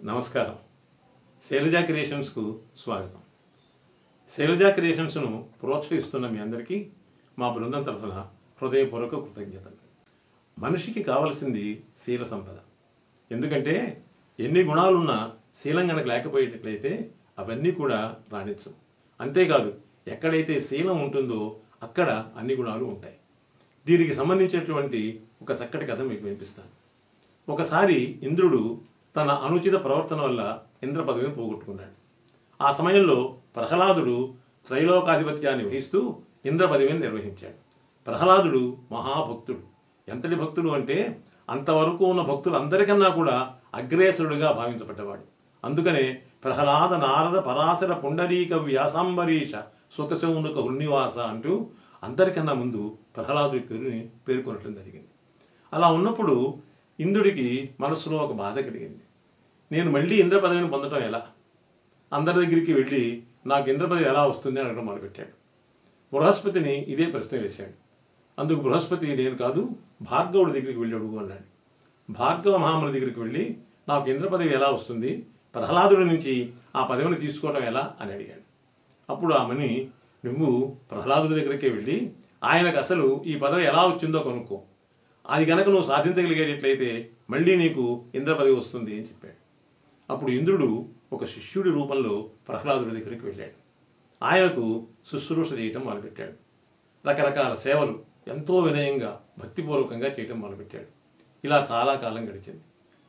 నమస్కారం శైలజా క్రియేషన్స్కు స్వాగతం శైలజా క్రియేషన్స్ను ప్రోత్సహిస్తున్న మీ అందరికీ మా బృందం తరఫున హృదయపూర్వక కృతజ్ఞతలు మనిషికి కావలసింది శీల సంపద ఎందుకంటే ఎన్ని గుణాలున్నా శీలం గనక లేకపోయేటట్లయితే అవన్నీ కూడా రాణించవు అంతేకాదు ఎక్కడైతే శీలం ఉంటుందో అక్కడ అన్ని గుణాలు ఉంటాయి దీనికి సంబంధించినటువంటి ఒక చక్కటి కథ మీకు వినిపిస్తాను ఒకసారి ఇంద్రుడు తన అనుచిత ప్రవర్తన వల్ల ఇంద్ర పదవిని పోగొట్టుకున్నాడు ఆ సమయంలో ప్రహ్లాదుడు త్రైలోకాధిపత్యాన్ని వహిస్తూ ఇంద్ర పదవిని నిర్వహించాడు ప్రహ్లాదుడు మహాభక్తుడు ఎంతటి భక్తుడు అంటే అంతవరకు ఉన్న భక్తులు అందరికన్నా కూడా అగ్రేసరుడిగా భావించబడ్డవాడు అందుకనే ప్రహ్లాద నారద పరాశర పుండరీక వ్యాసాంబరీష సుఖశౌనుక హృన్నివాస అంటూ అందరికన్నా ముందు ప్రహ్లాదుడి పేరుని పేర్కొనటం జరిగింది అలా ఉన్నప్పుడు ఇంద్రుడికి మనసులో ఒక బాధ కలిగింది నేను మళ్ళీ ఇంద్ర పదవిని పొందటం ఎలా అందరి దగ్గరికి వెళ్ళి నాకు ఇంద్ర పదవి ఎలా వస్తుంది అని అడగడం మొదలుపెట్టాడు బృహస్పతిని ఇదే ప్రశ్న వేశాడు అందుకు బృహస్పతి నేను కాదు భార్గవుడి దగ్గరికి వెళ్ళి అడుగు అన్నాడు భార్గవ మహాముని దగ్గరికి వెళ్ళి నాకు ఇంద్ర పదవి ఎలా వస్తుంది ప్రహ్లాదుడి నుంచి ఆ పదవిని తీసుకోవడం ఎలా అని అడిగాడు అప్పుడు ఆమెని నువ్వు ప్రహ్లాదుడి దగ్గరికే వెళ్ళి ఆయనకు అసలు ఈ పదవి ఎలా వచ్చిందో కనుక్కో అది గనక నువ్వు సాధించగలిగేటట్లయితే మళ్ళీ నీకు ఇంద్ర పదవి వస్తుంది అని చెప్పాడు అప్పుడు ఇంద్రుడు ఒక శిష్యుడి రూపంలో ప్రహ్లాదుడి దగ్గరికి వెళ్ళాడు ఆయనకు శుశ్రూష చేయటం మొదలుపెట్టాడు రకరకాల సేవలు ఎంతో వినయంగా భక్తిపూర్వకంగా చేయటం మొదలుపెట్టాడు ఇలా చాలా కాలం గడిచింది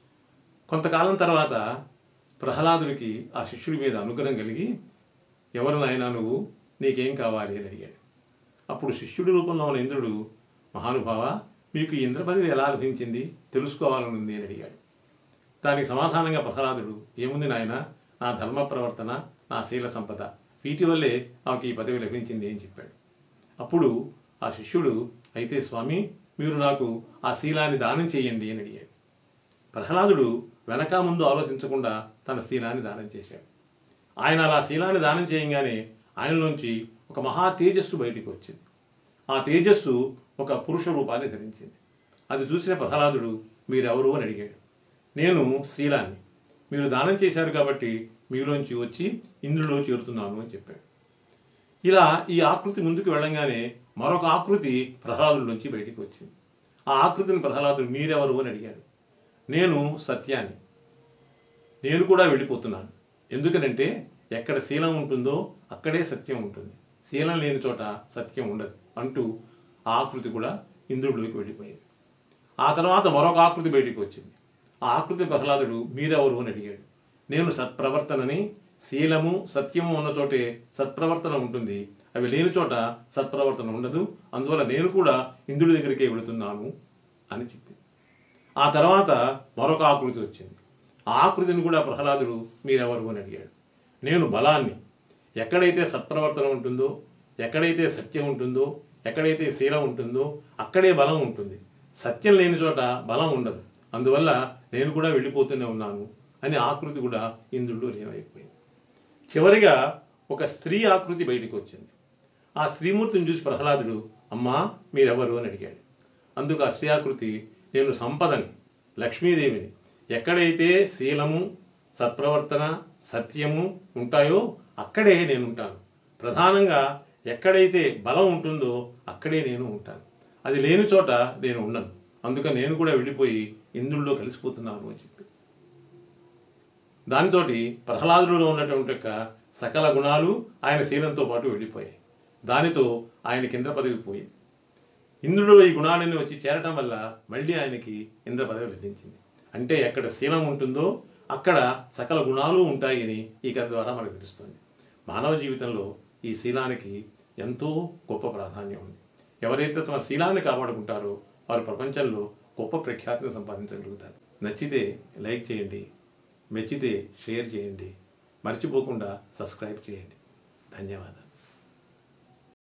కొంతకాలం తర్వాత ప్రహ్లాదుడికి ఆ శిష్యుడి మీద అనుగ్రహం కలిగి ఎవరు నాయనా నువ్వు నీకేం కావాలి అని అడిగాడు అప్పుడు శిష్యుడి రూపంలో ఉన్న ఇంద్రుడు మహానుభావ మీకు ఈ ఇంద్ర పదవి ఎలా లభించింది తెలుసుకోవాలని ఉంది అని అడిగాడు దానికి సమాధానంగా ప్రహ్లాదుడు ఏముంది నాయన నా ధర్మ ప్రవర్తన నా శీల సంపద వీటి వల్లే నాకు ఈ పదవి లభించింది అని చెప్పాడు అప్పుడు ఆ శిష్యుడు అయితే స్వామి మీరు నాకు ఆ శీలాన్ని దానం చేయండి అని అడిగాడు ప్రహ్లాదుడు వెనక ముందు ఆలోచించకుండా తన శీలాన్ని దానం చేశాడు ఆయన అలా శీలాన్ని దానం చేయంగానే ఆయనలోంచి ఒక మహా తేజస్సు బయటికి వచ్చింది ఆ తేజస్సు ఒక పురుష రూపాన్ని ధరించింది అది చూసిన ప్రహ్లాదుడు మీరెవరు అని అడిగాడు నేను శీలాన్ని మీరు దానం చేశారు కాబట్టి మీలోంచి వచ్చి ఇంద్రులో చేరుతున్నాను అని చెప్పాడు ఇలా ఈ ఆకృతి ముందుకు వెళ్ళంగానే మరొక ఆకృతి ప్రహ్లాదులోంచి బయటికి వచ్చింది ఆ ఆకృతిని ప్రహ్లాదుడు మీరెవరు అని అడిగాడు నేను సత్యాన్ని నేను కూడా వెళ్ళిపోతున్నాను ఎందుకనంటే ఎక్కడ శీలం ఉంటుందో అక్కడే సత్యం ఉంటుంది శీలం లేని చోట సత్యం ఉండదు అంటూ ఆ ఆకృతి కూడా ఇంద్రుడిలోకి వెళ్ళిపోయింది ఆ తర్వాత మరొక ఆకృతి బయటికి వచ్చింది ఆ ఆకృతి ప్రహ్లాదుడు మీరెవరు అని అడిగాడు నేను సత్ప్రవర్తనని శీలము సత్యము ఉన్న చోటే సత్ప్రవర్తన ఉంటుంది అవి లేని చోట సత్ప్రవర్తన ఉండదు అందువల్ల నేను కూడా ఇంద్రుడి దగ్గరికే వెళుతున్నాను అని చెప్పింది ఆ తర్వాత మరొక ఆకృతి వచ్చింది ఆ ఆకృతిని కూడా ప్రహ్లాదుడు మీరెవరు అని అడిగాడు నేను బలాన్ని ఎక్కడైతే సత్ప్రవర్తన ఉంటుందో ఎక్కడైతే సత్యం ఉంటుందో ఎక్కడైతే శీలం ఉంటుందో అక్కడే బలం ఉంటుంది సత్యం లేని చోట బలం ఉండదు అందువల్ల నేను కూడా వెళ్ళిపోతూనే ఉన్నాను అని ఆకృతి కూడా ఇంద్రుడు లీనమైపోయింది చివరిగా ఒక స్త్రీ ఆకృతి బయటికి వచ్చింది ఆ స్త్రీమూర్తిని చూసి ప్రహ్లాదుడు అమ్మా మీరెవరు అని అడిగాడు అందుకు ఆ స్త్రీ ఆకృతి నేను సంపదని లక్ష్మీదేవిని ఎక్కడైతే శీలము సత్ప్రవర్తన సత్యము ఉంటాయో అక్కడే నేను ఉంటాను ప్రధానంగా ఎక్కడైతే బలం ఉంటుందో అక్కడే నేను ఉంటాను అది లేని చోట నేను ఉండను అందుకని నేను కూడా వెళ్ళిపోయి ఇంద్రుల్లో కలిసిపోతున్నాను అని చెప్పి దానితోటి ప్రహ్లాదుడిలో ఉన్నటువంటి యొక్క సకల గుణాలు ఆయన శీలంతో పాటు వెళ్ళిపోయాయి దానితో ఆయన కింద పదవి పోయింది ఇంద్రుడు ఈ గుణాలన్నీ వచ్చి చేరటం వల్ల మళ్ళీ ఆయనకి ఇంద్ర పదవి లభించింది అంటే ఎక్కడ శీలం ఉంటుందో అక్కడ సకల గుణాలు ఉంటాయి అని ఈ కథ ద్వారా మనకు తెలుస్తుంది మానవ జీవితంలో ఈ శీలానికి ఎంతో గొప్ప ప్రాధాన్యం ఉంది ఎవరైతే తమ శీలాన్ని కాపాడుకుంటారో వారు ప్రపంచంలో గొప్ప ప్రఖ్యాతిని సంపాదించగలుగుతారు నచ్చితే లైక్ చేయండి మెచ్చితే షేర్ చేయండి మర్చిపోకుండా సబ్స్క్రైబ్ చేయండి ధన్యవాదాలు